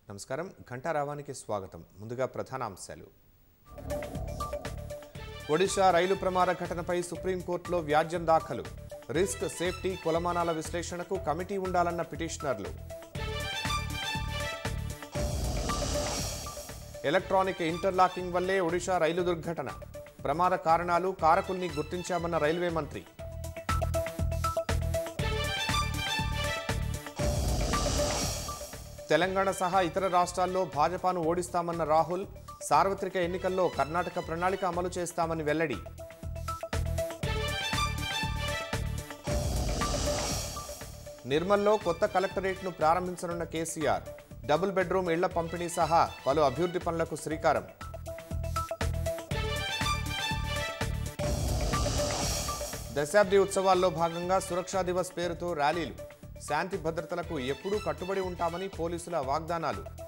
నమస్కారం ఘంటారావానికి స్వాగతం ముందుగా ప్రధానాంశాలు ఒడిశా రైలు ప్రమాద ఘటనపై సుప్రీంకోర్టులో వ్యాజ్యం దాఖలు రిస్క్ సేఫ్టీ కొలమానాల విశ్లేషణకు కమిటీ ఉండాలన్న పిటిషనర్లు ఎలక్ట్రానిక్ ఇంటర్లాకింగ్ వల్లే ఒడిశా రైలు దుర్ఘటన ప్రమాద కారణాలు కారకుల్ని గుర్తించామన్న రైల్వే మంత్రి తెలంగాణ సహా ఇతర రాష్ట్రాల్లో భాజపాను ఓడిస్తామన్న రాహుల్ సార్వత్రిక ఎన్నికల్లో కర్ణాటక ప్రణాళిక అమలు చేస్తామని వెల్లడి నిర్మల్లో కొత్త కలెక్టరేట్ను ప్రారంభించనున్న కేసీఆర్ డబుల్ బెడ్రూమ్ ఇళ్ల పంపిణీ సహా పలు అభివృద్ధి పనులకు శ్రీకారం దశాబ్ది ఉత్సవాల్లో భాగంగా సురక్షా దివస్ పేరుతో ర్యాలీలు శాంతి భద్రతలకు ఎప్పుడూ కట్టుబడి ఉంటామని పోలీసుల వాగ్దానాలు